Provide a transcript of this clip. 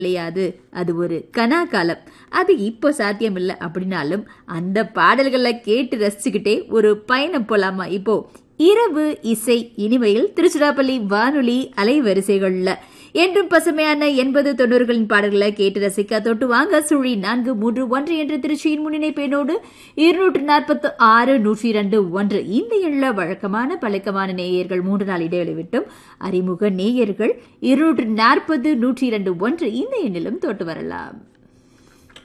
இல்லையாது அது ஒரு கனா காலம் அது இப்போ சாத்தியமில்லை அப்படின்னாலும் அந்த பாடல்களை கேட்டு ரசிச்சுக்கிட்டே ஒரு பயணம் போலாமா இப்போ இரவு இசை இனிமையில் திருச்சிராப்பள்ளி வானொலி அலைவரிசைகள்ல என்றும் பசுமையான எண்பது தொண்ணூறுகளின் பாடல்களை கேட்டு ரசிக்க தொட்டு வாங்க சுழி நான்கு மூன்று ஒன்று என்ற திருச்சியின் முன்னிணைப்பேனோடு இருநூற்று நாற்பத்து ஆறு நூற்றி இரண்டு ஒன்று இந்த எண்ணில் வழக்கமான பழக்கமான நேயர்கள் மூன்று நாள் இடைவெளி விட்டும் அறிமுக நேயர்கள் இருநூற்று நாற்பது நூற்றி இரண்டு ஒன்று இந்த எண்ணிலும் தொட்டு வரலாம்